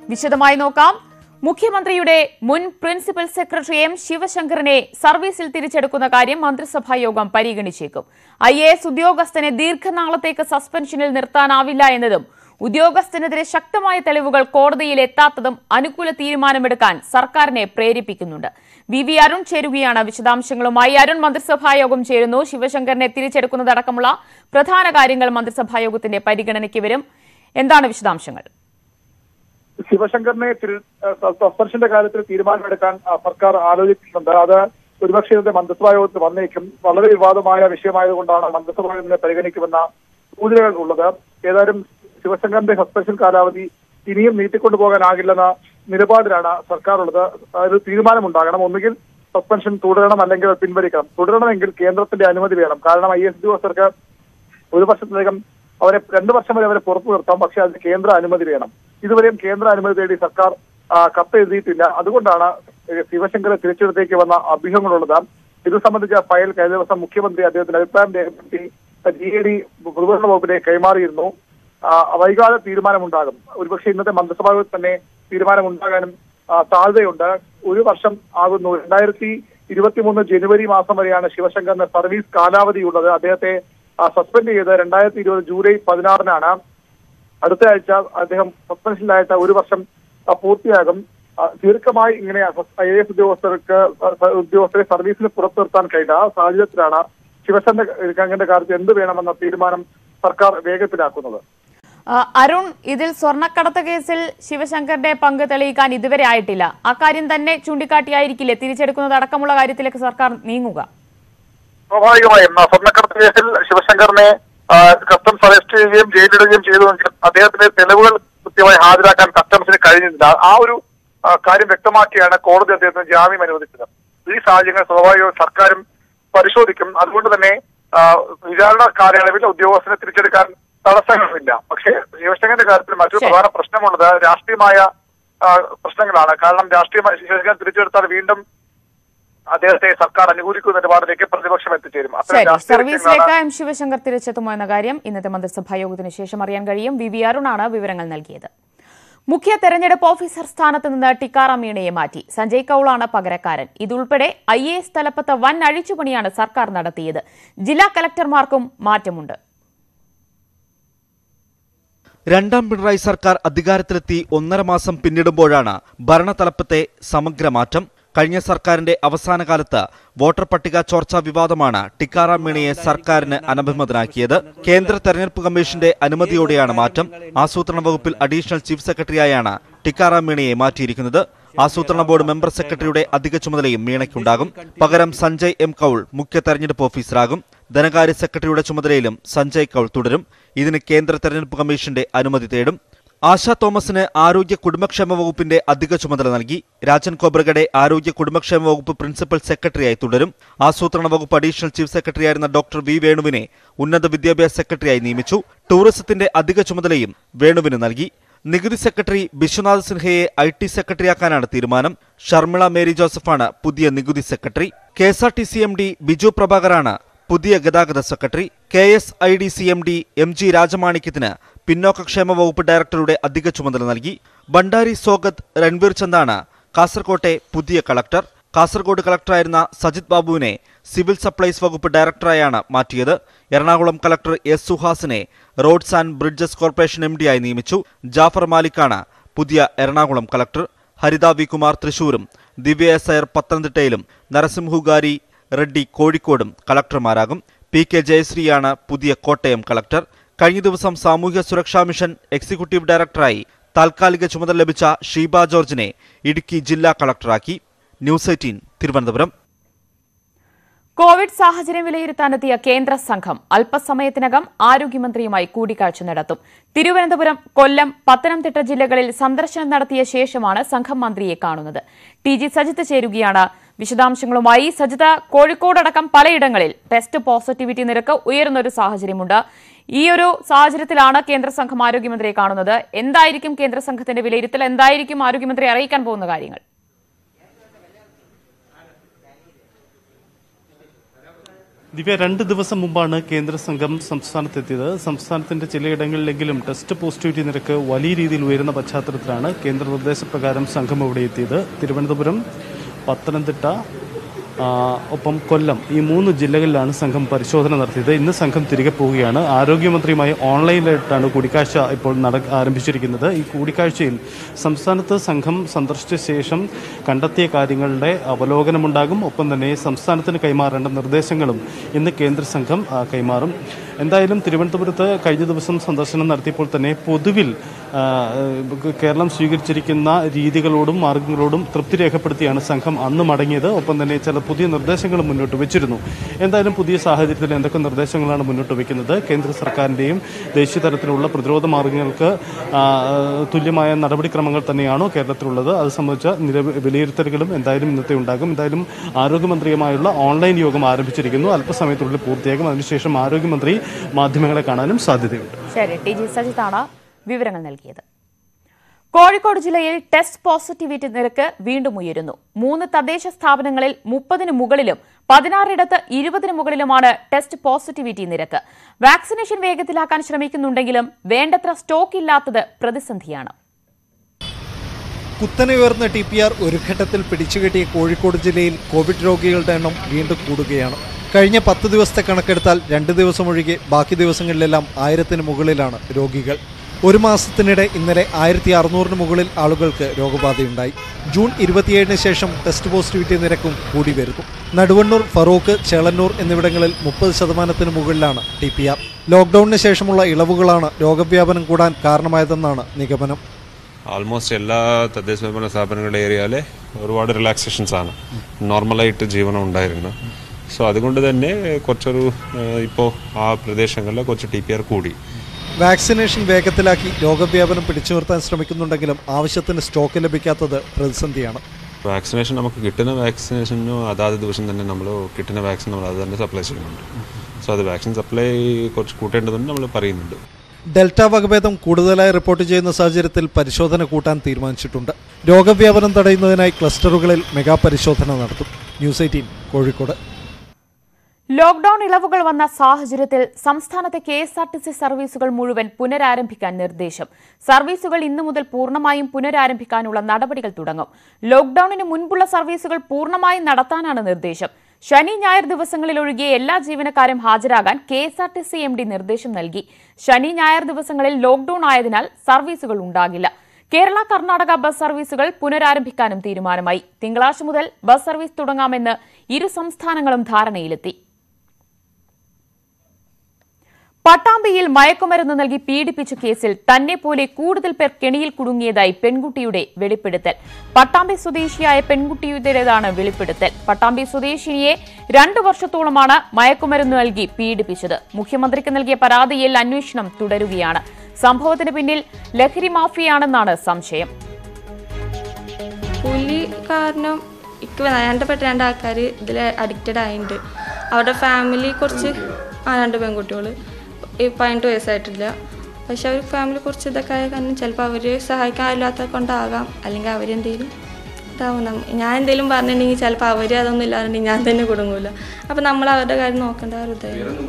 വിശദമായി നോക്കാം മുഖ്യമന്ത്രിയുടെ മുൻ പ്രിൻസിപ്പൽ സെക്രട്ടറി എം ശിവശങ്കറിനെ സർവീസിൽ തിരിച്ചെടുക്കുന്ന കാര്യം മന്ത്രിസഭാ യോഗം പരിഗണിച്ചേക്കും ഐ എ എസ് ഉദ്യോഗസ്ഥനെ ദീർഘനാളത്തേക്ക് സസ്പെൻഷനിൽ നിർത്താനാവില്ല എന്നതും ഉദ്യോഗസ്ഥനെതിരെ ശക്തമായ തെളിവുകൾ കോടതിയിൽ എത്താത്തതും അനുകൂല തീരുമാനമെടുക്കാൻ സർക്കാരിനെ പ്രേരിപ്പിക്കുന്നുണ്ട് വി വി അരുൺ ചേരുകയാണ് വിശദാംശങ്ങളുമായി അരുൺ മന്ത്രിസഭാ യോഗം ചേരുന്നു ശിവശങ്കറിനെ തിരിച്ചെടുക്കുന്നതടക്കമുള്ള പ്രധാന കാര്യങ്ങൾ മന്ത്രിസഭാ യോഗത്തിന്റെ പരിഗണനയ്ക്ക് വരും എന്താണ് വിശദാംശങ്ങൾ ശിവശങ്കറിനെ തിരു- ഏഹ് സസ്പെൻഷന്റെ കാര്യത്തിൽ തീരുമാനമെടുക്കാൻ ആ, സർക്കാർ ആലോചിക്കുന്നുണ്ട് അത് ഒരുപക്ഷെ ഇന്നത്തെ മന്ത്രിസഭാ യോഗത്തിൽ വന്നേക്കും വളരെ വിവാദമായ വിഷയമായതുകൊണ്ടാണ് മന്ത്രിസഭാ യോഗത്തിനെ പരിഗണിക്കുമെന്ന സൂചനകൾ ഉള്ളത് ഏതായാലും ശിവശങ്കറിന്റെ സസ്പെൻഷൻ കാലാവധി ഇനിയും നീട്ടിക്കൊണ്ടുപോകാനാകില്ലെന്ന നിലപാടിലാണ് സർക്കാർ ഉള്ളത് ഒരു തീരുമാനമുണ്ടാകണം ഒന്നുകിൽ സസ്പെൻഷൻ തുടരണം അല്ലെങ്കിൽ അത് പിൻവലിക്കണം തുടരണമെങ്കിൽ കേന്ദ്രത്തിന്റെ അനുമതി വേണം കാരണം ഐ എസ് ഉദ്യോഗസ്ഥർക്ക് ഒരു വർഷത്തിലധികം അവരെ രണ്ടു വർഷം വരെ അവരെ പുറത്തു നിർത്താം പക്ഷെ അതിന് കേന്ദ്ര അനുമതി വേണം ഇതുവരെയും കേന്ദ്ര അനുമതി തേടി സർക്കാർ ആ, കത്ത് എഴുതിയിട്ടില്ല അതുകൊണ്ടാണ് ഏഹ്, ശിവശങ്കറെ തിരിച്ചെടുത്തേക്ക് വന്ന അഭ്യൂഹങ്ങളുള്ളത് ഇത് സംബന്ധിച്ച ഫയൽ കഴിഞ്ഞ ദിവസം മുഖ്യമന്ത്രി അദ്ദേഹത്തിന്റെ അഭിപ്രായം രേഖപ്പെടുത്തി ഡി എ ഡി പൊതുഭരണ വകുപ്പിനെ കൈമാറിയിരുന്നു ആ, വൈകാതെ തീരുമാനമുണ്ടാകും ഒരുപക്ഷെ ഇന്നത്തെ മന്ത്രിസഭാ യോഗത്തിൽ തന്നെ തീരുമാനമുണ്ടാകാനും ആ, സാധ്യതയുണ്ട് ഒരു വർഷം ആകുന്നു രണ്ടായിരത്തി ഇരുപത്തിമൂന്ന് ജനുവരി മാസം വരെയാണ് ശിവശങ്കറിന് സർവീസ് കാലാവധിയുള്ളത് അദ്ദേഹത്തെ സസ്പെൻഡ് ചെയ്ത് രണ്ടായിരത്തി ഇരുപത് ജൂലൈ പതിനാറിനാണ് അടുത്ത ആഴ്ച അദ്ദേഹം സസ്പെൻഷനിലായിട്ട് ഒരു വർഷം ആ, പൂർത്തിയാകും ആ, ദീർഘമായി ഇങ്ങനെ ഐ എ എസ് ഉദ്യോഗസ്ഥർക്ക് സ- ഉദ്യോഗസ്ഥരെ സർവീസിന് പുറത്തു നിർത്താൻ കഴിഞ്ഞ ആ സാഹചര്യത്തിലാണ് ശിവശങ്കറിന്റെ കാര്യത്തിൽ എന്ത് വേണമെന്ന തീരുമാനം സർക്കാർ വേഗത്തിലാക്കുന്നത് ആ, അരുൺ ഇതിൽ സ്വർണ്ണക്കടത്ത് കേസിൽ ശിവശങ്കറിന്റെ പങ്ക് തെളിയിക്കാൻ ഇതുവരെ ആയിട്ടില്ല അക്കാര്യം തന്നെ ചൂണ്ടിക്കാട്ടിയായിരിക്കില്ലേ തിരിച്ചെടുക്കുന്നത് അടക്കമുള്ള കാര്യത്തിലേക്ക് സർക്കാർ നീങ്ങുക സ്വാഭാവികമായും ആ സ്വർണ്ണക്കടത്ത് കേസിൽ ശിവശങ്കറിനെ ആ, കസ്റ്റംസ് അറസ്റ്റ് ചെയ്യുകയും ജയിലിടുകയും ചെയ്തുവെങ്കിൽ അദ്ദേഹത്തിന്റെ തെളിവുകൾ കൃത്യമായി ഹാജരാക്കാൻ കസ്റ്റംസിന് കഴിഞ്ഞില്ല ആ ഒരു ആ, കാര്യം വ്യക്തമാക്കിയാണ് കോടതി അദ്ദേഹത്തിന് ജാമ്യം അനുവദിച്ചത് ഈ സാഹചര്യങ്ങൾ സ്വാഭാവികമായും സർക്കാരും പരിശോധിക്കും അതുകൊണ്ട് തന്നെ ആ, വിചാരണ കാലയളവിൽ ഉദ്യോഗസ്ഥനെ തിരിച്ചെടുക്കാൻ തടസ്സങ്ങളില്ല പക്ഷേ ശിവശങ്കറിന്റെ കാര്യത്തിൽ മറ്റൊരു ശരി. പ്രധാന പ്രശ്നമുള്ളത് രാഷ്ട്രീയമായ ആ, പ്രശ്നങ്ങളാണ് കാരണം രാഷ്ട്രീയമായി ശിവശങ്കരൻ തിരിച്ചെടുത്താൽ വീണ്ടും അദ്ദേഹത്തെ സർക്കാർ അനുകൂലിക്കുന്ന നിലപാടിലേക്ക് പ്രതിപക്ഷം എത്തിച്ചേരും അത്തരം ശരി രാഷ്ട്രീയ സർവീസിലേക്ക് ലക്ഷ്യങ്ങളാണ് എം ശിവശങ്കർ തിരിച്ചെത്തുമോ എന്ന കാര്യം ഇന്നത്തെ മന്ത്രിസഭാ യോഗത്തിന് ശേഷം അറിയാൻ കഴിയും വി വി അരുണാണ് വിവരങ്ങൾ നൽകിയത് മുഖ്യ തെരഞ്ഞെടുപ്പ് ഓഫീസർ സ്ഥാനത്ത് നിന്ന് ടിക്കാറാം മീണയെ മാറ്റി സഞ്ജയ് കൌളാണ് പകരക്കാരൻ ഇതുൾപ്പെടെ ഐ എ എസ് തലപ്പത്ത് വൻ അഴിച്ചുപണിയാണ് സർക്കാർ നടത്തിയത് ജില്ലാ കലക്ടർമാർക്കും മാറ്റമുണ്ട് രണ്ടാം പിണറായി സർക്കാർ അധികാരത്തിലെത്തി ഒന്നര മാസം പിന്നിടുമ്പോഴാണ് ഭരണതലപ്പത്തെ സമഗ്ര മാറ്റം കഴിഞ്ഞ സർക്കാരിന്റെ അവസാന കാലത്ത് വോട്ടർ പട്ടിക ചോർച്ചാ വിവാദമാണ് ടിക്കാറാം മീണയെ സർക്കാരിന് അനഭിമതനാക്കിയത് കേന്ദ്ര തെരഞ്ഞെടുപ്പ് കമ്മീഷന്റെ അനുമതിയോടെയാണ് മാറ്റം ആസൂത്രണ വകുപ്പിൽ അഡീഷണൽ ചീഫ് സെക്രട്ടറിയായാണ് ടിക്കാറാം മീണയെ മാറ്റിയിരിക്കുന്നത് ആസൂത്രണ ബോർഡ് മെമ്പർ സെക്രട്ടറിയുടെ അധിക ചുമതലയും മീണയ്ക്കുണ്ടാകും പകരം സഞ്ജയ് എം കൌൾ മുഖ്യ തെരഞ്ഞെടുപ്പ് ഓഫീസറാകും ധനകാര്യ സെക്രട്ടറിയുടെ ചുമതലയിലും സഞ്ജയ് കൌൾ തുടരും ഇതിന് കേന്ദ്ര തെരഞ്ഞെടുപ്പ് കമ്മീഷന്റെ അനുമതി തേടും ആശാ തോമസിന് ആരോഗ്യ കുടുംബക്ഷേമ വകുപ്പിന്റെ അധിക ചുമതല നൽകി രാജൻ കോബ്രഗഡെ ആരോഗ്യ കുടുംബക്ഷേമ വകുപ്പ് പ്രിൻസിപ്പൽ സെക്രട്ടറിയായി തുടരും ആസൂത്രണ വകുപ്പ് അഡീഷണൽ ചീഫ് സെക്രട്ടറിയായിരുന്ന ഡോക്ടർ വി വേണുവിനെ ഉന്നത വിദ്യാഭ്യാസ സെക്രട്ടറിയായി നിയമിച്ചു ടൂറിസത്തിന്റെ അധിക ചുമതലയും വേണുവിന് നൽകി നികുതി സെക്രട്ടറി ബിശ്വനാഥ് സിൻഹയെ ഐ ടി സെക്രട്ടറിയാക്കാനാണ് തീരുമാനം ഷർമിള മേരി ജോസഫാണ് പുതിയ നികുതി secretary K S R T C M D Biju പ്രഭാകറാണ് പുതിയ ഗതാഗത secretary K S I D C M D M G രാജമാണിക്യത്തിന് പിന്നോക്കക്ഷേമ വകുപ്പ് ഡയറക്ടറുടെ അധിക ചുമതല നൽകി ഭണ്ഡാരി സോഗത് രൺവീർ ചന്ദാണ് കാസർകോട്ടെ പുതിയ കളക്ടർ കാസർഗോഡ് കളക്ടറായിരുന്ന സജിത് ബാബുവിനെ സിവിൽ സപ്ലൈസ് വകുപ്പ് ഡയറക്ടറായാണ് മാറ്റിയത് എറണാകുളം കളക്ടർ എസ് സുഹാസിനെ roads and bridges corporation M ഡിയായി നിയമിച്ചു ജാഫർ മാലിക്കാണ് പുതിയ എറണാകുളം കളക്ടർ ഹരിത വി കുമാർ തൃശൂരും ദിവ്യ എസ് അയർ പത്തനംതിട്ടയിലും നരസിംഹുഗാരി റെഡ്ഡി കോഴിക്കോടും കളക്ടർമാരാകും പി കെ ജയശ്രീയാണ് പുതിയ കോട്ടയം കളക്ടർ കഴിഞ്ഞ ദിവസം സാമൂഹ്യ സുരക്ഷാ മിഷൻ എക്സിക്യൂട്ടീവ് ഡയറക്ടറായി താൽക്കാലിക ചുമതല ലഭിച്ച ഷീബ ജോർജിനെ ഇടുക്കി ജില്ലാ കളക്ടറാക്കി ന്യൂസ് എയ്റ്റീൻ തിരുവനന്തപുരം കോവിഡ് സാഹചര്യം വിലയിരുത്താനെത്തിയ കേന്ദ്ര സംഘം അല്പസമയത്തിനകം ആരോഗ്യമന്ത്രിയുമായി കൂടിക്കാഴ്ച നടത്തും തിരുവനന്തപുരം കൊല്ലം പത്തനംതിട്ട ജില്ലകളിൽ സന്ദർശനം നടത്തിയ ശേഷമാണ് സംഘം മന്ത്രിയെ കാണുന്നത് ടി ജി സജിത്ത് ചേരുകയാണ് വിശദാംശങ്ങളുമായി സജിത കോഴിക്കോടടക്കം പലയിടങ്ങളിൽ ടെസ്റ്റ് പോസിറ്റിവിറ്റി നിരക്ക് ഉയരുന്ന ഒരു സാഹചര്യമുണ്ട് ഈ ഒരു സാഹചര്യത്തിലാണ് കേന്ദ്ര സംഘം ആരോഗ്യമന്ത്രിയെ കാണുന്നത് എന്തായിരിക്കും കേന്ദ്ര സംഘത്തിന്റെ വിലയിരുത്തൽ എന്തായിരിക്കും ആരോഗ്യമന്ത്രി അറിയിക്കാൻ പോകുന്ന കാര്യങ്ങൾ ദിവ്യ രണ്ട് ദിവസം മുമ്പാണ് കേന്ദ്ര സംഘം സംസ്ഥാനത്തെത്തിയത് സംസ്ഥാനത്തിന്റെ ചിലയിടങ്ങളിലെങ്കിലും ടെസ്റ്റ് പോസിറ്റിവിറ്റി നിരക്ക് വലിയ രീതിയിൽ ഉയരുന്ന പശ്ചാത്തലത്തിലാണ് കേന്ദ്ര നിർദ്ദേശപ്രകാരം സംഘം ഇവിടെ എത്തിയത് തിരുവനന്തപുരം പത്തനംതിട്ട ആ, ഒപ്പം കൊല്ലം ഈ മൂന്ന് ജില്ലകളിലാണ് സംഘം പരിശോധന നടത്തിയത് ഇന്ന് സംഘം തിരികെ പോവുകയാണ് ആരോഗ്യമന്ത്രിയുമായി ഓൺലൈനിലായിട്ടാണ് കൂടിക്കാഴ്ച ഇപ്പോൾ നട ആരംഭിച്ചിരിക്കുന്നത് ഈ കൂടിക്കാഴ്ചയിൽ സംസ്ഥാനത്ത് സംഘം സന്ദർശിച്ച ശേഷം കണ്ടെത്തിയ കാര്യങ്ങളുടെ അവലോകനമുണ്ടാകും ഒപ്പം തന്നെ സംസ്ഥാനത്തിന് കൈമാറേണ്ട നിർദ്ദേശങ്ങളും ഇന്ന് കേന്ദ്ര സംഘം ആ, കൈമാറും എന്തായാലും തിരുവനന്തപുരത്ത് കഴിഞ്ഞ ദിവസം സന്ദർശനം നടത്തിയപ്പോൾ തന്നെ പൊതുവിൽ ആ, ഏഹ്, കേരളം സ്വീകരിച്ചിരിക്കുന്ന രീതികളോടും മാർഗങ്ങളോടും തൃപ്തി രേഖപ്പെടുത്തിയാണ് സംഘം അന്ന് മടങ്ങിയത് ഒപ്പം തന്നെ ചില പുതിയ നിർദ്ദേശങ്ങളും മുന്നോട്ട് വെച്ചിരുന്നു എന്തായാലും പുതിയ സാഹചര്യത്തിൽ എന്തൊക്കെ നിർദ്ദേശങ്ങളാണ് മുന്നോട്ട് വെക്കുന്നത് കേന്ദ്ര സർക്കാരിൻ്റെയും ദേശീയ തലത്തിലുള്ള പ്രതിരോധ മാർഗങ്ങൾക്ക് ആ, തുല്യമായ നടപടിക്രമങ്ങൾ തന്നെയാണോ കേരളത്തിലുള്ളത് അത് സംബന്ധിച്ച നില വിലയിരുത്തലുകളും എന്തായാലും ഇന്നത്തെ ഉണ്ടാകും എന്തായാലും ആരോഗ്യമന്ത്രിയുമായുള്ള ഓൺലൈൻ യോഗം ആരംഭിച്ചിരിക്കുന്നു അല്പസമയത്തിനുള്ളിൽ പൂർത്തിയാകും അതിനുശേഷം ആരോഗ്യമന്ത്രി മാധ്യമങ്ങളെ കാണാനും സാധ്യതയുണ്ട് ശരി ടി ജി സജിത്താണ് വിവരങ്ങൾ നൽകിയത് കോഴിക്കോട് ജില്ലയിൽ ടെസ്റ്റ് പോസിറ്റിവിറ്റി നിരക്ക് വീണ്ടും ഉയരുന്നു മൂന്ന് തദ്ദേശ സ്ഥാപനങ്ങളിൽ മുപ്പതിന് മുകളിലും പതിനാറിടത്ത് ഇരുപതിന് മുകളിലുമാണ് ടെസ്റ്റ് പോസിറ്റിവിറ്റി നിരക്ക് വാക്സിനേഷൻ വേഗത്തിലാക്കാൻ ശ്രമിക്കുന്നുണ്ടെങ്കിലും വേണ്ടത്ര സ്റ്റോക്ക് ഇല്ലാത്തത് പ്രതിസന്ധിയാണ് കുത്തനെ ഉയർന്ന ടി പി ആർ ഒരു ഘട്ടത്തിൽ പിടിച്ചുകെട്ടിയ കോഴിക്കോട് ജില്ലയിൽ കോവിഡ് രോഗികളുടെ എണ്ണം വീണ്ടും കൂടുകയാണ് കഴിഞ്ഞ പത്ത് ദിവസത്തെ കണക്കെടുത്താൽ രണ്ട് ദിവസം ഒഴികെ ബാക്കി ദിവസങ്ങളിലെല്ലാം ആയിരത്തിന് മുകളിലാണ് രോഗികൾ ഒരു മാസത്തിനിടെ ഇന്നലെ ആയിരത്തി അറുന്നൂറിന് മുകളിൽ ആളുകൾക്ക് രോഗബാധയുണ്ടായി ജൂൺ ഇരുപത്തിയേഴിന് ശേഷം ടെസ്റ്റ് പോസിറ്റിവിറ്റി നിരക്കും കൂടി വരുന്നു നടുവണ്ണൂർ ഫറൂഖ് ചേളന്നൂർ എന്നിവിടങ്ങളിൽ മുപ്പത് ശതമാനത്തിന് മുകളിലാണ് ടി പി ആർ ലോക്ക്ഡൌണിന് ശേഷമുള്ള ഇളവുകളാണ് രോഗവ്യാപനം കൂടാൻ കാരണമായതെന്നാണ് നിഗമനം ആൾമോസ്റ്റ് എല്ലാ തദ്ദേശ സ്വയംഭരണ സ്ഥാപനങ്ങളുടെ ഏരിയയിലെ ഒരുപാട് റിലാക്സേഷൻസ് ആണ് നോർമലായിട്ട് ജീവനം ഉണ്ടായിരുന്നു സോ അതുകൊണ്ട് തന്നെ കുറച്ചൊരു ഇപ്പോൾ ആ പ്രദേശങ്ങളിൽ കുറച്ച് ടി പി ആർ കൂടി വാക്സിനേഷൻ വേഗത്തിലാക്കി രോഗവ്യാപനം പിടിച്ചു നിർത്താൻ ശ്രമിക്കുന്നുണ്ടെങ്കിലും ആവശ്യത്തിന് സ്റ്റോക്ക് ലഭിക്കാത്തത് പ്രതിസന്ധിയാണ് വാക്സിനേഷൻ നമുക്ക് കിട്ടുന്ന വാക്സിനേഷനും അതാത് ദിവസം തന്നെ നമ്മൾ കിട്ടുന്ന വാക്സിൻ നമ്മൾ അത് തന്നെ സപ്ലൈ ചെയ്യുന്നുണ്ട് സോ അത് വാക്സിൻ സപ്ലൈ കുറച്ച് കൂട്ടേണ്ടതുണ്ട് നമ്മൾ പറയുന്നുണ്ട് ഡെൽറ്റ വകഭേദം കൂടുതലായി റിപ്പോർട്ട് ചെയ്യുന്ന സാഹചര്യത്തിൽ പരിശോധന കൂട്ടാൻ തീരുമാനിച്ചിട്ടുണ്ട് രോഗവ്യാപനം തടയുന്നതിനായി ക്ലസ്റ്ററുകളിൽ മെഗാ പരിശോധന നടത്തും ന്യൂസ് എയ്റ്റീൻ കോഴിക്കോട് ലോക്ഡൌൺ ഇളവുകൾ വന്ന സാഹചര്യത്തിൽ സംസ്ഥാനത്തെ K S R T C സർവീസുകൾ മുഴുവൻ പുനരാരംഭിക്കാൻ നിർദ്ദേശം സർവീസുകൾ ഇന്നു മുതൽ പൂർണ്ണമായും പുനരാരംഭിക്കാനുള്ള നടപടികൾ തുടങ്ങും ലോക്ഡൌണിന് മുൻപുള്ള സർവീസുകൾ പൂർണ്ണമായും നടത്താനാണ് നിർദ്ദേശം ശനി ഞായർ ദിവസങ്ങളിൽ ഒഴികെ എല്ലാ ജീവനക്കാരും ഹാജരാകാൻ K S R T C M D നിർദ്ദേശം നൽകി ശനി ഞായർ ദിവസങ്ങളിൽ ലോക്ഡൌൺ ആയതിനാൽ സർവീസുകൾ ഉണ്ടാകില്ല കേരള കർണാടക ബസ് സർവീസുകൾ പുനരാരംഭിക്കാനും തീരുമാനമായി തിങ്കളാഴ്ച മുതൽ ബസ് സർവീസ് തുടങ്ങാമെന്ന് ഇരു സംസ്ഥാനങ്ങളും ധാരണയിലെത്തി പട്ടാമ്പിയിൽ മയക്കുമരുന്ന് നൽകി പീഡിപ്പിച്ച കേസിൽ തന്നെ പോലെ കൂടുതൽ പേർ കെണിയിൽ കുടുങ്ങിയതായി പെൺകുട്ടിയുടെ വെളിപ്പെടുത്തൽ പട്ടാമ്പി സ്വദേശിയായ പെൺകുട്ടിയുടേതാണ് വെളിപ്പെടുത്തൽ പട്ടാമ്പി സ്വദേശിനിയെ രണ്ടു വർഷത്തോളമാണ് മയക്കുമരുന്ന് നൽകി പീഡിപ്പിച്ചത് മുഖ്യമന്ത്രിക്ക് നൽകിയ പരാതിയിൽ അന്വേഷണം തുടരുകയാണ് സംഭവത്തിന് പിന്നിൽ ലഹരി മാഫിയാണെന്നാണ് സംശയം പുലി കാരണം ഇക്ക് വേണ്ടപ്പെട്ട രണ്ട് ആൾക്കാർ ഇതിൽ അഡിക്റ്റഡ് ആയിട്ടുണ്ട് അവരുടെ ഫാമിലി കുറച്ച് ആ രണ്ട് പെൺകുട്ടികൾ ഈ പതിനെട്ട് വയസ്സായിട്ടില്ല പക്ഷെ അവർ ഫാമിലി കുറച്ച് ഇതൊക്കെ ആയ കാരണം ചിലപ്പോൾ അവർ സഹായിക്കാനില്ലാത്ത കൊണ്ടാകാം അല്ലെങ്കിൽ അവരെന്തെങ്കിലും ഇതാവും നമ്മ- ഞാൻ എന്തെങ്കിലും പറഞ്ഞിട്ടുണ്ടെങ്കിൽ ചിലപ്പോൾ അവർ അതൊന്നും ഇല്ലാന്നുണ്ടെങ്കിൽ ഞാൻ തന്നെ കുടുങ്ങൂല അപ്പം നമ്മൾ അവരുടെ കാര്യം നോക്കേണ്ട ആ ഒരു ഇതായിരുന്നു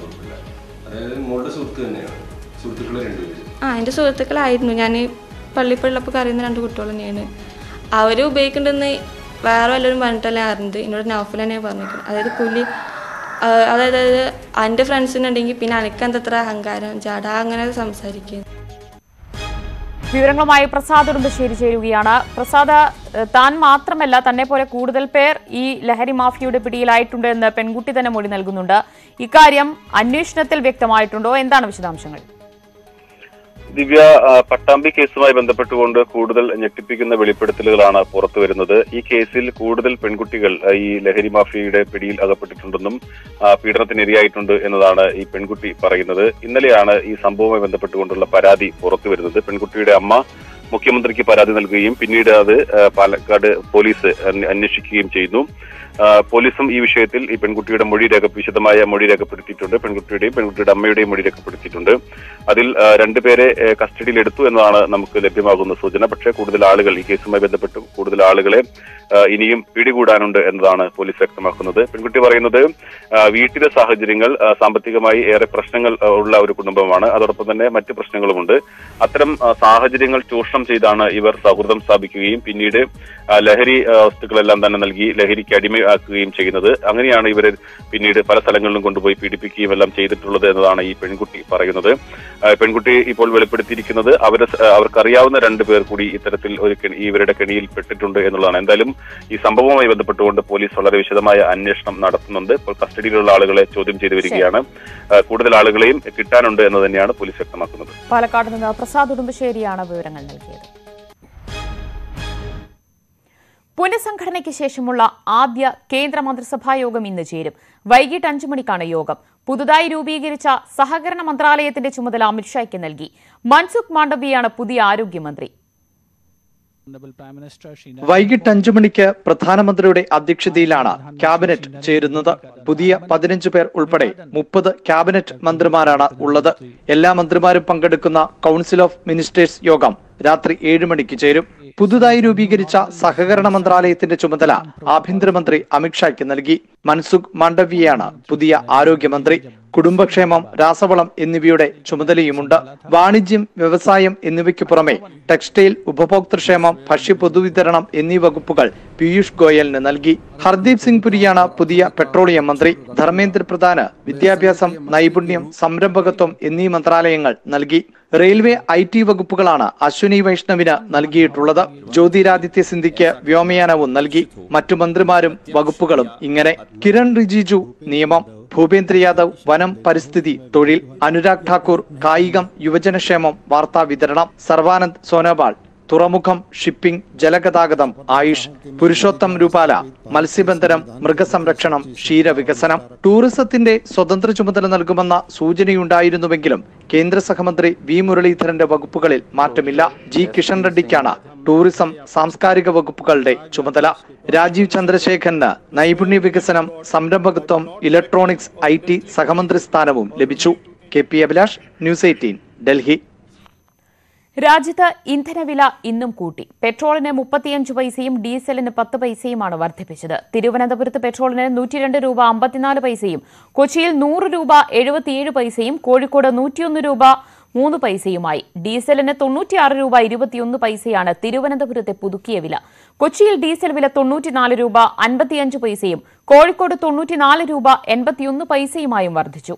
ആ എൻ്റെ സുഹൃത്തുക്കളായിരുന്നു ഞാൻ പള്ളിപ്പള്ളിലപ്പോൾ അറിയുന്ന രണ്ട് കുട്ടികൾ തന്നെയാണ് അവർ ഉപയോഗിക്കുന്നുണ്ടെന്ന് വേറെ വല്ലവരും പറഞ്ഞിട്ടല്ലേ അറിഞ്ഞത് എന്നോട് നൗഫൽ തന്നെ പറഞ്ഞിരിക്കുന്നത് അതായത് പുലി ആ, അതായത് എൻ്റെ ഫ്രണ്ട്സിനുണ്ടെങ്കിൽ പിന്നെ അനക്കെന്തത്ര അഹങ്കാരം ജാട അങ്ങനെ സംസാരിക്കുക വിവരങ്ങളുമായി പ്രസാദ് ഉടുമ്പശ്ശേരി ചേരുകയാണ് പ്രസാദ് ഏഹ്, താൻ മാത്രമല്ല തന്നെ പോലെ കൂടുതൽ പേർ ഈ ലഹരി മാഫിയയുടെ പിടിയിലായിട്ടുണ്ട് എന്ന് പെൺകുട്ടി തന്നെ മൊഴി നൽകുന്നുണ്ട് ഇക്കാര്യം അന്വേഷണത്തിൽ വ്യക്തമായിട്ടുണ്ടോ എന്താണ് വിശദാംശങ്ങൾ ദിവ്യ ആ, പട്ടാമ്പി കേസുമായി ബന്ധപ്പെട്ടുകൊണ്ട് കൂടുതൽ ഞെട്ടിപ്പിക്കുന്ന വെളിപ്പെടുത്തലുകളാണ് പുറത്തു വരുന്നത് ഈ കേസിൽ കൂടുതൽ പെൺകുട്ടികൾ ആ, ഈ ലഹരി മാഫിയയുടെ പിടിയിൽ അകപ്പെട്ടിട്ടുണ്ടെന്നും ആ, പീഡനത്തിനിരയായിട്ടുണ്ട് എന്നതാണ് ഈ പെൺകുട്ടി പറയുന്നത് ഇന്നലെയാണ് ഈ സംഭവവുമായി ബന്ധപ്പെട്ടുകൊണ്ടുള്ള പരാതി പുറത്തു വരുന്നത് പെൺകുട്ടിയുടെ അമ്മ മുഖ്യമന്ത്രിക്ക് പരാതി നൽകുകയും പിന്നീട് അത് ആ, പാലക്കാട് പോലീസ് അന്വ- അന്വേഷിക്കുകയും ചെയ്യുന്നു ആ, പോലീസും ഈ വിഷയത്തിൽ ഈ പെൺകുട്ടിയുടെ മൊഴി രേഖ വിശദമായ മൊഴി രേഖപ്പെടുത്തിയിട്ടുണ്ട് പെൺകുട്ടിയുടെയും പെൺകുട്ടിയുടെ അമ്മയുടെയും മൊഴി രേഖപ്പെടുത്തിയിട്ടുണ്ട് അതിൽ ആ, രണ്ടുപേരെ ഏ, കസ്റ്റഡിയിൽ എടുത്തു എന്നതാണ് നമുക്ക് ലഭ്യമാകുന്ന സൂചന പക്ഷേ കൂടുതൽ ആളുകൾ ഈ കേസുമായി ബന്ധപ്പെട്ട് കൂടുതൽ ആളുകളെ ആ, ഇനിയും പിടികൂടാനുണ്ട് എന്നതാണ് പോലീസ് വ്യക്തമാക്കുന്നത് പെൺകുട്ടി പറയുന്നത് ആ, വീട്ടിലെ സാഹചര്യങ്ങൾ ആ, സാമ്പത്തികമായി ഏറെ പ്രശ്നങ്ങൾ ആ, ഉള്ള ഒരു കുടുംബമാണ് അതോടൊപ്പം തന്നെ മറ്റ് പ്രശ്നങ്ങളുമുണ്ട് അത്തരം ആ, സാഹചര്യങ്ങൾ ചൂഷണം ചെയ്താണ് ഇവർ സൗഹൃദം സ്ഥാപിക്കുകയും പിന്നീട് ആ, ലഹരി ആ, വസ്തുക്കളെല്ലാം തന്നെ നൽകി ലഹരിക്ക് അടിമയാക്കുകയും ചെയ്യുന്നത് അങ്ങനെയാണ് ഇവരെ പിന്നീട് പല സ്ഥലങ്ങളിലും കൊണ്ടുപോയി പീഡിപ്പിക്കുകയും എല്ലാം ചെയ്തിട്ടുള്ളത് എന്നതാണ് ഈ പെൺകുട്ടി പറയുന്നത് ആ, പെൺകുട്ടി ഇപ്പോൾ വെളിപ്പെടുത്തിയിരിക്കുന്നത് അവരെ സ- അവർക്കറിയാവുന്ന രണ്ടു പേർ കൂടി ഇത്തരത്തിൽ ഒരു കെണി- ഇവരുടെ കെണിയിൽ പെട്ടിട്ടുണ്ട് എന്നുള്ളതാണ് എന്തായാലും ഈ സംഭവവുമായി ബന്ധപ്പെട്ടുകൊണ്ട് പോലീസ് വളരെ വിശദമായ അന്വേഷണം നടത്തുന്നുണ്ട് ഇപ്പോൾ കസ്റ്റഡിയിലുള്ള ആളുകളെ ചോദ്യം ചെയ്തു വരികയാണ് ആ, കൂടുതൽ ആളുകളെയും കിട്ടാനുണ്ട് എന്ന് തന്നെയാണ് പോലീസ് വ്യക്തമാക്കുന്നത് പാലക്കാട് നിന്ന് പ്രസാദ് ഉടുമ്പശ്ശേരിയാണ് വിവരങ്ങൾ നൽകിയത് പുനഃസംഘടനയ്ക്ക് ശേഷമുള്ള ആദ്യ കേന്ദ്ര മന്ത്രിസഭാ യോഗം ഇന്ന് ചേരും വൈകിട്ട് അഞ്ചു മണിക്കാണ് യോഗം പുതുതായി രൂപീകരിച്ച സഹകരണ മന്ത്രാലയത്തിന്റെ ചുമതല അമിത്ഷായ്ക്ക് നൽകി മൻസുഖ് മാണ്ഡവ്യയാണ് പുതിയ ആരോഗ്യമന്ത്രി വൈകിട്ട് അഞ്ചു മണിക്ക് പ്രധാനമന്ത്രിയുടെ അധ്യക്ഷതയിലാണ് ക്യാബിനറ്റ് ചേരുന്നത് പുതിയ പതിനഞ്ച് പേർ ഉൾപ്പെടെ മുപ്പത് ക്യാബിനറ്റ് മന്ത്രിമാരാണ് ഉള്ളത് എല്ലാ മന്ത്രിമാരും പങ്കെടുക്കുന്ന കൗൺസിൽ ഓഫ് മിനിസ്റ്റേഴ്സ് യോഗം രാത്രി ഏഴ് മണിക്ക് ചേരും പുതുതായി രൂപീകരിച്ച സഹകരണ മന്ത്രാലയത്തിന്റെ ചുമതല ആഭ്യന്തരമന്ത്രി അമിത്ഷായ്ക്ക് നൽകി മൻസുഖ് മാണ്ഡവ്യയാണ് പുതിയ ആരോഗ്യമന്ത്രി കുടുംബക്ഷേമം രാസവളം എന്നിവയുടെ ചുമതലയുമുണ്ട് വാണിജ്യം വ്യവസായം എന്നിവയ്ക്ക് പുറമെ ടെക്സ്റ്റൈൽ ഉപഭോക്തൃക്ഷേമം ഭക്ഷ്യ പൊതുവിതരണം എന്നീ വകുപ്പുകൾ പീയൂഷ് ഗോയലിന് നൽകി ഹർദീപ് സിംഗ് പുരിയാണ് പുതിയ പെട്രോളിയം മന്ത്രി ധർമ്മേന്ദ്ര പ്രധാന് വിദ്യാഭ്യാസം നൈപുണ്യം സംരംഭകത്വം എന്നീ മന്ത്രാലയങ്ങൾ നൽകി റെയിൽവേ ഐ ടി വകുപ്പുകളാണ് അശ്വിനി വൈഷ്ണവിന് നൽകിയിട്ടുള്ളത് ജ്യോതിരാദിത്യ സിന്ധ്യയ്ക്ക് വ്യോമയാനവും നൽകി മറ്റു മന്ത്രിമാരും വകുപ്പുകളും ഇങ്ങനെ കിരൺ റിജിജു നിയമം ഭൂപേന്ദ്ര യാദവ് വനം പരിസ്ഥിതി തൊഴിൽ അനുരാഗ് ഠാക്കൂർ കായികം യുവജനക്ഷേമം വാർത്താ വിതരണം സർവാനന്ദ് സോനോവാൾ തുറമുഖം ഷിപ്പിംഗ് ജലഗതാഗതം ആയുഷ് പുരുഷോത്തം രൂപാല മത്സ്യബന്ധനം മൃഗസംരക്ഷണം ക്ഷീരവികസനം ടൂറിസത്തിന്റെ സ്വതന്ത്ര ചുമതല നൽകുമെന്ന സൂചനയുണ്ടായിരുന്നുവെങ്കിലും കേന്ദ്ര സഹമന്ത്രി വി മുരളീധരന്റെ വകുപ്പുകളിൽ മാറ്റമില്ല ജി കിഷൻ റെഡ്ഡിക്കാണ് ടൂറിസം സാംസ്കാരിക വകുപ്പുകളുടെ ചുമതല രാജീവ് ചന്ദ്രശേഖരന് നൈപുണ്യ വികസനം സംരംഭകത്വം ഇലക്ട്രോണിക്സ് ഐ ടി സഹമന്ത്രി സ്ഥാനവും ലഭിച്ചു K P Abhilash news eighteen Delhi രാജ്യത്ത് ഇന്ധനവില ഇന്നും കൂട്ടി പെട്രോളിന് മുപ്പത്തിയഞ്ച് പൈസയും ഡീസലിന് പത്ത് പൈസയുമാണ് വർദ്ധിപ്പിച്ചത് തിരുവനന്തപുരത്ത് പെട്രോളിന് നൂറ്റിരണ്ട് രൂപ അമ്പത്തിനാല് പൈസയും കൊച്ചിയിൽ നൂറ് രൂപ എഴുപത്തിയേഴ് പൈസയും കോഴിക്കോട് നൂറ്റിയൊന്ന് രൂപ മൂന്ന് പൈസയുമായി ഡീസലിന് തൊണ്ണൂറ്റിയാറ് രൂപ ഇരുപത്തിയൊന്ന് പൈസയാണ് തിരുവനന്തപുരത്തെ പുതുക്കിയ വില കൊച്ചിയിൽ ഡീസൽ വില തൊണ്ണൂറ്റിനാല് രൂപ അൻപത്തിയഞ്ച് പൈസയും കോഴിക്കോട് തൊണ്ണൂറ്റിനാല് രൂപ എൺപത്തിയൊന്ന് പൈസയുമായും വർദ്ധിച്ചു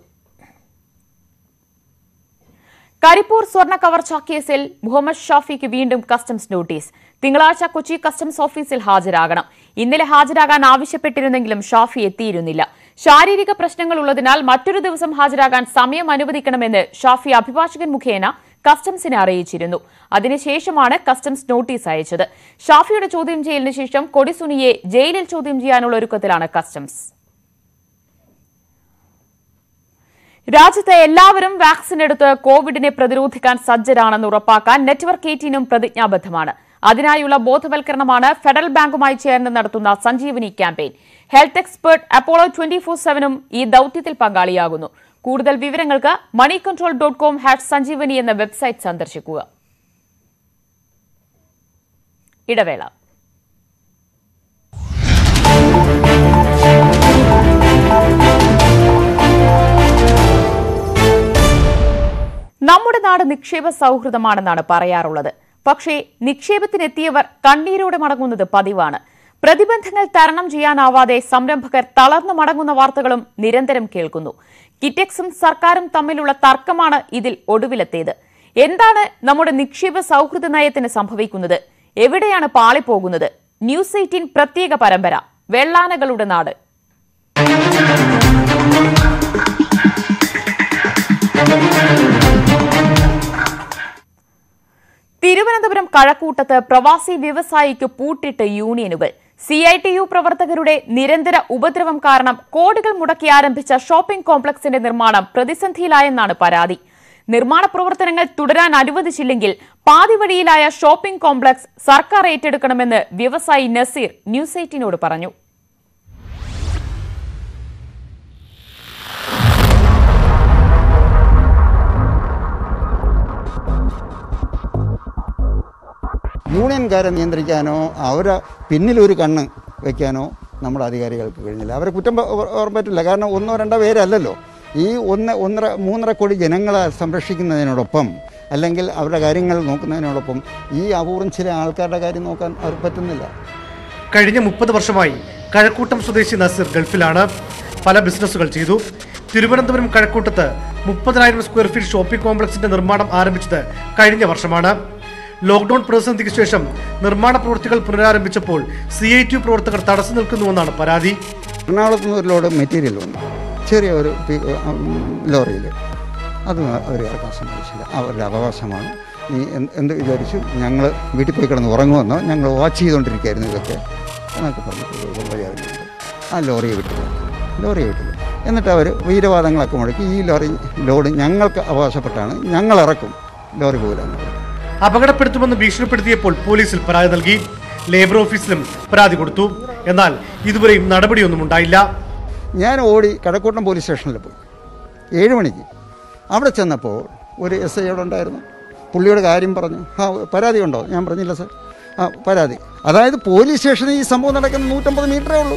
കരിപ്പൂർ സ്വർണ്ണ കവർച്ചാ കേസിൽ മുഹമ്മദ് ഷാഫിക്ക് വീണ്ടും കസ്റ്റംസ് നോട്ടീസ് തിങ്കളാഴ്ച കൊച്ചി കസ്റ്റംസ് ഓഫീസിൽ ഹാജരാകണം ഇന്നലെ ഹാജരാകാൻ ആവശ്യപ്പെട്ടിരുന്നെങ്കിലും ഷാഫി എത്തിയിരുന്നില്ല ശാരീരിക പ്രശ്നങ്ങൾ ഉള്ളതിനാൽ മറ്റൊരു ദിവസം ഹാജരാകാൻ സമയം അനുവദിക്കണമെന്ന് ഷാഫി അഭിഭാഷകൻ മുഖേന കസ്റ്റംസിനെ അറിയിച്ചിരുന്നു അതിനുശേഷമാണ് കസ്റ്റംസ് നോട്ടീസ് അയച്ചത് ഷാഫിയുടെ ചോദ്യം ചെയ്യലിന് ശേഷം കൊടിസുനിയെ ജയിലിൽ ചോദ്യം ചെയ്യാനുള്ള ഒരുക്കത്തിലാണ് കസ്റ്റംസ് രാജ്യത്തെ എല്ലാവരും വാക്സിൻ എടുത്ത് കോവിഡിനെ പ്രതിരോധിക്കാൻ സജ്ജരാണെന്ന് ഉറപ്പാക്കാൻ നെറ്റ്വർക്ക് എയ്റ്റീനും പ്രതിജ്ഞാബദ്ധമാണ് അതിനായുള്ള ബോധവൽക്കരണമാണ് ഫെഡറൽ ബാങ്കുമായി ചേർന്ന് നടത്തുന്ന Sanjeevani campaign health expert Apollo twenty four സെവനും ഈ ദൌത്യത്തിൽ പങ്കാളിയാകുന്നു കൂടുതൽ വിവരങ്ങൾക്ക് money control dot com hash Sanjeevani എന്ന വെബ്സൈറ്റ് സന്ദർശിക്കുക ഇടവേള നമ്മുടെ നാട് നിക്ഷേപ സൗഹൃദമാണെന്നാണ് പറയാറുള്ളത് പക്ഷേ നിക്ഷേപത്തിനെത്തിയവർ കണ്ണീരോടെ മടങ്ങുന്നത് പതിവാണ് പ്രതിബന്ധങ്ങൾ തരണം ചെയ്യാനാവാതെ സംരംഭകർ തളർന്നു മടങ്ങുന്ന വാർത്തകളും നിരന്തരം കേൾക്കുന്നു കിറ്റെക്സും സർക്കാരും തമ്മിലുള്ള തർക്കമാണ് ഇതിൽ ഒടുവിലെത്തിയത് എന്താണ് നമ്മുടെ നിക്ഷേപ സൗഹൃദ നയത്തിന് സംഭവിക്കുന്നത് എവിടെയാണ് പാളിപ്പോകുന്നത് ന്യൂസ് എയ്റ്റീൻ പ്രത്യേക പരമ്പര വെള്ളാനകളുടെ നാട് തിരുവനന്തപുരം കഴക്കൂട്ടത്ത് പ്രവാസി വ്യവസായിക്ക് പൂട്ടിട്ട് യൂണിയനുകൾ സി ഐ ടി യു പ്രവർത്തകരുടെ നിരന്തര ഉപദ്രവം കാരണം കോടികൾ മുടക്കി ആരംഭിച്ച ഷോപ്പിംഗ് കോംപ്ലക്സിന്റെ നിർമ്മാണം പ്രതിസന്ധിയിലായെന്നാണ് പരാതി നിർമ്മാണ പ്രവർത്തനങ്ങൾ തുടരാൻ അനുവദിച്ചില്ലെങ്കിൽ പാതി വഴിയിലായ ഷോപ്പിംഗ് കോംപ്ലക്സ് സർക്കാർ ഏറ്റെടുക്കണമെന്ന് വ്യവസായി നസീർ ന്യൂസ് എയ്റ്റീനോട് പറഞ്ഞു യൂണിയൻകാരെ നിയന്ത്രിക്കാനോ അവരെ പിന്നിലൊരു കണ്ണ് വയ്ക്കാനോ നമ്മുടെ അധികാരികൾക്ക് കഴിഞ്ഞില്ല അവരെ കുറ്റം പ- പറയാൻ പറ്റില്ല കാരണം ഒന്നോ രണ്ടോ പേരല്ലല്ലോ ഈ ഒന്ന് ഒന്നര മൂന്നര കോടി ജനങ്ങളെ സംരക്ഷിക്കുന്നതിനോടൊപ്പം അല്ലെങ്കിൽ അവരുടെ കാര്യങ്ങൾ നോക്കുന്നതിനോടൊപ്പം ഈ അപൂർവം ചില ആൾക്കാരുടെ കാര്യം നോക്കാൻ അവർ പറ്റുന്നില്ല കഴിഞ്ഞ മുപ്പത് വർഷമായി കഴക്കൂട്ടം സ്വദേശി നസീർ ഗൾഫിലാണ് പല ബിസിനസ്സുകൾ ചെയ്തു തിരുവനന്തപുരം കഴക്കൂട്ടത്ത് മുപ്പതിനായിരം സ്ക്വയർ ഫീറ്റ് ഷോപ്പിംഗ് കോംപ്ലക്സിന്റെ നിർമ്മാണം ആരംഭിച്ചത് കഴിഞ്ഞ വർഷമാണ് ലോക്ഡൌൺ പ്രതിസന്ധിക്ക് ശേഷം നിർമ്മാണ പ്രവൃത്തികൾ പുനരാരംഭിച്ചപ്പോൾ സി ഐ ടി പ്രവർത്തകർ തടസ്സം നിൽക്കുന്നുവെന്നാണ് പരാതി എറണാകുളത്ത് നിന്ന് ഒരു ലോഡ് മെറ്റീരിയൽ വന്നു ചെറിയ ഒരു ലോറിയിൽ അത് അവർ ഇറക്കാൻ സമ്മതിച്ചില്ല അവരുടെ അവകാശമാണ് നീ എന്ത് എന്ത് വിചാരിച്ചു ഞങ്ങൾ വീട്ടിൽ പോയി കിടന്ന് ഉറങ്ങുമെന്നോ ഞങ്ങൾ വാച്ച് ചെയ്തുകൊണ്ടിരിക്കുകയായിരുന്നു ഇതൊക്കെ എന്നൊക്കെ പറഞ്ഞു വഴിയാകുന്നുണ്ട് ആ ലോറിയെ വിട്ടില്ല ലോറിയെ വിട്ടില്ല എന്നിട്ട് അവർ വീരവാദങ്ങളൊക്കെ മുടക്കി ഈ ലോറി ലോഡ് ഞങ്ങൾക്ക് അവകാശപ്പെട്ടാണ് ഞങ്ങൾ ഇറക്കും ലോറി പോകില്ലെന്ന് പറഞ്ഞു അപകടപ്പെടുത്തുമെന്ന് ഭീഷണിപ്പെടുത്തിയപ്പോൾ പോലീസിൽ പരാതി നൽകി ലേബർ ഓഫീസിലും പരാതി കൊടുത്തു എന്നാൽ ഇതുവരെയും നടപടിയൊന്നും ഉണ്ടായില്ല ഞാൻ ഓടി കടക്കൂട്ടം പോലീസ് സ്റ്റേഷനിൽ പോയി ഏഴ് മണിക്ക് അവിടെ ചെന്നപ്പോൾ ഒരു എസ് ഐ അവിടെ ഉണ്ടായിരുന്നു പുള്ളിയോട് കാര്യം പറഞ്ഞു ആ പരാതി ഉണ്ടോ ഞാൻ പറഞ്ഞില്ല സാർ ആ പരാതി അതായത് പോലീസ് സ്റ്റേഷനിൽ ഈ സംഭവം നടക്കുന്ന നൂറ്റമ്പത് മീറ്ററേ ഉള്ളൂ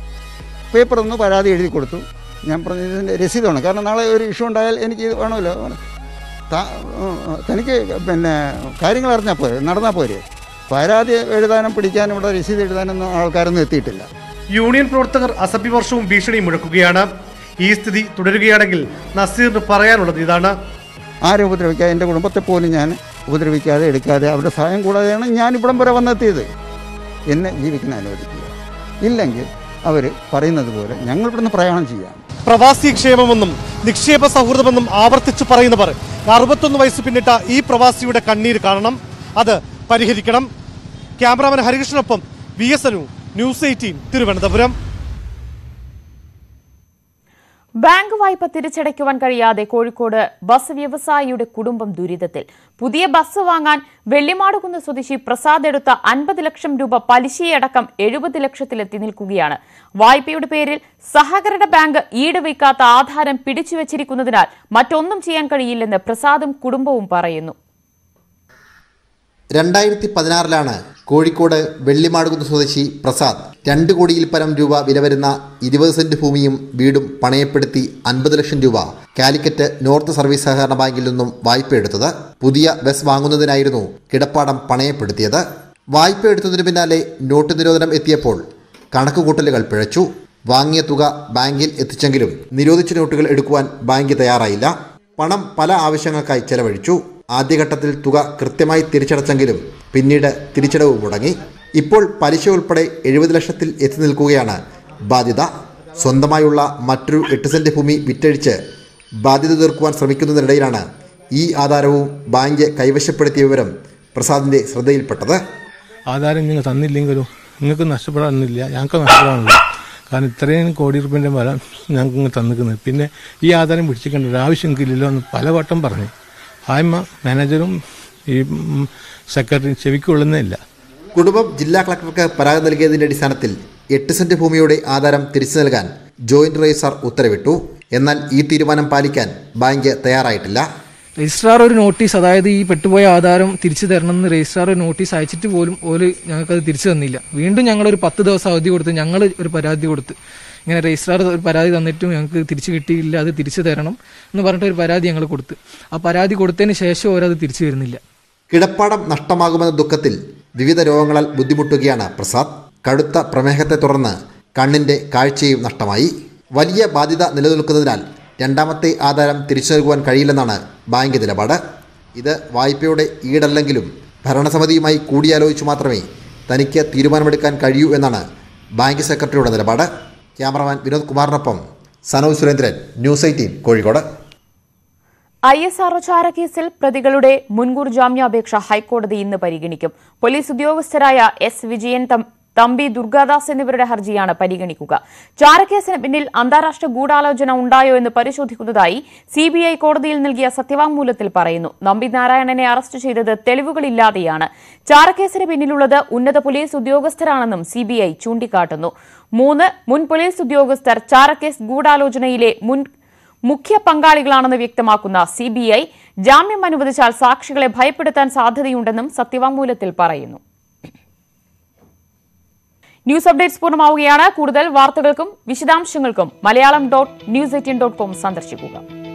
പേപ്പർ ഒന്ന് പരാതി എഴുതി കൊടുത്തു ഞാൻ പറഞ്ഞു ഇതിൻ്റെ രസീത് വേണം കാരണം നാളെ ഒരു ഇഷ്യൂ ഉണ്ടായാൽ എനിക്ക് ഇത് വേണമല്ലോ താ- ഉം, തനിക്ക് പിന്നെ കാര്യങ്ങൾ അറിഞ്ഞാൽ പോരെ നടന്നാൽ പോരെ പരാതി എഴുതാനും പിടിക്കാനും ഇവിടെ രസീത് എഴുതാനൊന്നും ആൾക്കാരൊന്നും എത്തിയിട്ടില്ല യൂണിയൻ പ്രവർത്തകർ അസഭ്യവർഷവും ഭീഷണിയും മുഴക്കുകയാണ് ഈ സ്ഥിതി തുടരുകയാണെങ്കിൽ നസീറിന് പറയാനുള്ളത് ഇതാണ് ആരെ ഉപദ്രവിക്കാതെ എൻ്റെ കുടുംബത്തെ പോലും ഞാൻ ഉപദ്രവിക്കാതെ എടുക്കാതെ അവരുടെ സഹായം കൂടാതെയാണ് ഞാൻ ഇവിടം വരെ വന്നെത്തിയത് എന്നെ ജീവിക്കാൻ അനുവദിക്കുക ഇല്ലെങ്കിൽ അവർ പറയുന്നത് പോലെ ഞങ്ങൾ ഇവിടുന്ന് പ്രയാണം ചെയ്യാം പ്രവാസി ക്ഷേമമെന്നും നിക്ഷേപ സൗഹൃദമെന്നും ആവർത്തിച്ചു പറയുന്നവർ അറുപത്തൊന്ന് വയസ്സ് പിന്നിട്ട ഈ പ്രവാസിയുടെ കണ്ണീര് കാണണം അത് പരിഹരിക്കണം ക്യാമറാമാൻ ഹരികൃഷ്ണനൊപ്പം V S Anu news eighteen Thiruvananthapuram bank വായ്പ തിരിച്ചടയ്ക്കുവാൻ കഴിയാതെ കോഴിക്കോട് ബസ് വ്യവസായിയുടെ കുടുംബം ദുരിതത്തിൽ പുതിയ ബസ് വാങ്ങാൻ വെള്ളിമാടുകുന്ന് സ്വദേശി പ്രസാദ് എടുത്ത അൻപത് ലക്ഷം രൂപ പലിശയടക്കം എഴുപത് ലക്ഷത്തിലെത്തി നിൽക്കുകയാണ് വായ്പയുടെ പേരിൽ സഹകരണ ബാങ്ക് ഈടുവയ്ക്കാത്ത ആധാരം പിടിച്ചുവച്ചിരിക്കുന്നതിനാൽ മറ്റൊന്നും ചെയ്യാൻ കഴിയില്ലെന്ന് പ്രസാദും കുടുംബവും പറയുന്നു രണ്ടായിരത്തി പതിനാറിലാണ് കോഴിക്കോട് വെള്ളിമാടുകുന്ന് സ്വദേശി പ്രസാദ് രണ്ട് കോടിയിൽ പരം രൂപ വില വരുന്ന ഇരുപത് സെന്റ് ഭൂമിയും വീടും പണയപ്പെടുത്തി അൻപത് ലക്ഷം രൂപ കാലിക്കറ്റ് നോർത്ത് സർവീസ് സഹകരണ ബാങ്കിൽ നിന്നും വായ്പ എടുത്തത് പുതിയ ബസ് വാങ്ങുന്നതിനായിരുന്നു കിടപ്പാടം പണയപ്പെടുത്തിയത് വായ്പ എടുത്തതിനു പിന്നാലെ നോട്ട് നിരോധനം എത്തിയപ്പോൾ കണക്കുകൂട്ടലുകൾ പിഴച്ചു വാങ്ങിയ തുക ബാങ്കിൽ എത്തിച്ചെങ്കിലും നിരോധിച്ച നോട്ടുകൾ എടുക്കുവാൻ ബാങ്ക് തയ്യാറായില്ല പണം പല ആവശ്യങ്ങൾക്കായി ചെലവഴിച്ചു ആദ്യഘട്ടത്തിൽ തുക കൃത്യമായി തിരിച്ചടച്ചെങ്കിലും പിന്നീട് തിരിച്ചടവ് മുടങ്ങി ഇപ്പോൾ പലിശ ഉൾപ്പെടെ എഴുപത് ലക്ഷത്തിൽ എത്തി നിൽക്കുകയാണ് ബാധ്യത സ്വന്തമായുള്ള മറ്റൊരു എട്ട് സെന്റ് ഭൂമി വിറ്റഴിച്ച് ബാധ്യത തീർക്കുവാൻ ശ്രമിക്കുന്നതിനിടയിലാണ് ഈ ആധാരവും ബാങ്ക് കൈവശപ്പെടുത്തിയ വിവരം പ്രസാദിന്റെ ശ്രദ്ധയിൽപ്പെട്ടത് ആധാരം നിങ്ങൾ തന്നില്ലെങ്കിലും നിങ്ങൾക്ക് നഷ്ടപ്പെടാനൊന്നുമില്ല ഞങ്ങൾക്ക് നഷ്ടപ്പെടാനില്ല കാരണം ഇത്രയും കോടി റുപ്യൻ്റെ വല ഞങ്ങൾക്ക് ഇങ്ങ് തന്നിക്കുന്നത് പിന്നെ ഈ ആധാരം പിടിച്ചിക്കേണ്ട ഒരു ആവശ്യം ഇല്ലല്ലോ എന്ന് പലവട്ടം പറഞ്ഞു ആയ്മ മാനേജറും ഈ ഉം, സെക്രട്ടറിയും ചെവിക്കൊള്ളുന്നേ ഇല്ല കുടുംബം ജില്ലാ കളക്ടർക്ക് പരാതി നൽകിയതിന്റെ അടിസ്ഥാനത്തിൽ എട്ട് സെന്റ് ഭൂമിയുടെ ആധാരം തിരിച്ചു നൽകാൻ ജോയിന്റ് രജിസ്ട്രാർ ഉത്തരവിട്ടു എന്നാൽ ഈ തീരുമാനം പാലിക്കാൻ ബാങ്ക് തയ്യാറായിട്ടില്ല രജിസ്ട്രാർ ഒരു നോട്ടീസ് അതായത് ഈ പെട്ടുപോയ ആധാരം തിരിച്ചു തരണമെന്ന് രജിസ്ട്രാർ ഒരു നോട്ടീസ് അയച്ചിട്ട് പോലും ഓല് ഞങ്ങൾക്കത് തിരിച്ചു തന്നില്ല വീണ്ടും ഞങ്ങൾ ഒരു പത്ത് ദിവസം അവധി കൊടുത്ത് ഞങ്ങൾ ഒരു പരാതി കൊടുത്ത് ഇങ്ങനെ രജിസ്ട്രാർ ഒരു പരാതി തന്നിട്ടും ഞങ്ങൾക്ക് തിരിച്ചു കിട്ടിയില്ല അത് തിരിച്ചു തരണം എന്ന് പറഞ്ഞിട്ട് ഒരു പരാതി ഞങ്ങൾ കൊടുത്ത് ആ പരാതി കൊടുത്തതിന് ശേഷം ഓരത് തിരിച്ചു വരുന്നില്ല കിടപ്പാടം നഷ്ടമാകുമെന്ന ദുഃഖത്തിൽ വിവിധ രോഗങ്ങളാൽ ബുദ്ധിമുട്ടുകയാണ് പ്രസാദ് കടുത്ത പ്രമേഹത്തെ തുടർന്ന് കണ്ണിന്റെ കാഴ്ചയും നഷ്ടമായി വലിയ ബാധ്യത നിലനിൽക്കുന്നതിനാൽ രണ്ടാമത്തെ ആധാരം തിരിച്ചു നൽകുവാൻ കഴിയില്ലെന്നാണ് ബാങ്ക് നിലപാട് ഇത് വായ്പയുടെ ഈടല്ലെങ്കിലും ഭരണസമിതിയുമായി കൂടിയാലോചിച്ചു മാത്രമേ തനിക്ക് തീരുമാനമെടുക്കാൻ കഴിയൂ എന്നാണ് ബാങ്ക് സെക്രട്ടറിയുടെ നിലപാട് ക്യാമറമാൻ വിനോദ് കുമാറിനൊപ്പം Sanoj Surendran news eighteen Kozhikode I S R ചാരക്കേസിൽ പ്രതികളുടെ മുൻകൂർ ജാമ്യാപേക്ഷ ഹൈക്കോടതി ഇന്ന് പരിഗണിക്കും പോലീസ് ഉദ്യോഗസ്ഥരായ എസ് വിജയൻ തം- തമ്പി ദുർഗാദാസ് എന്നിവരുടെ ഹർജിയാണ് പരിഗണിക്കുക ചാരക്കേസിന് പിന്നിൽ അന്താരാഷ്ട്ര ഗൂഢാലോചന ഉണ്ടായോ എന്ന് പരിശോധിക്കുന്നതായി സിബിഐ കോടതിയിൽ നൽകിയ സത്യവാങ്മൂലത്തിൽ പറയുന്നു നമ്പി നാരായണനെ അറസ്റ്റ് ചെയ്തത് തെളിവുകളില്ലാതെയാണ് ചാരക്കേസിന് പിന്നിലുള്ളത് ഉന്നത പോലീസ് ഉദ്യോഗസ്ഥരാണെന്നും സിബിഐ ചൂണ്ടിക്കാട്ടുന്നു മൂന്ന് മുൻ പോലീസ് ഉദ്യോഗസ്ഥർ ചാരക്കേസ് ഗൂഢാലോചനയിലെ മുൻ മുഖ്യ പങ്കാളികളാണെന്ന് വ്യക്തമാക്കുന്ന സിബിഐ ജാമ്യം അനുവദിച്ചാൽ സാക്ഷികളെ ഭയപ്പെടുത്താൻ സാധ്യതയുണ്ടെന്നും സത്യവാങ്മൂലത്തിൽ പറയുന്നു ന്യൂസ് അപ്ഡേറ്റ്സ് പൂർണ്ണമാവുകയാണ് കൂടുതൽ വാർത്തകൾക്കും വിശദാംശങ്ങൾക്കും Malayalam dot news eighteen dot com സന്ദർശിക്കുക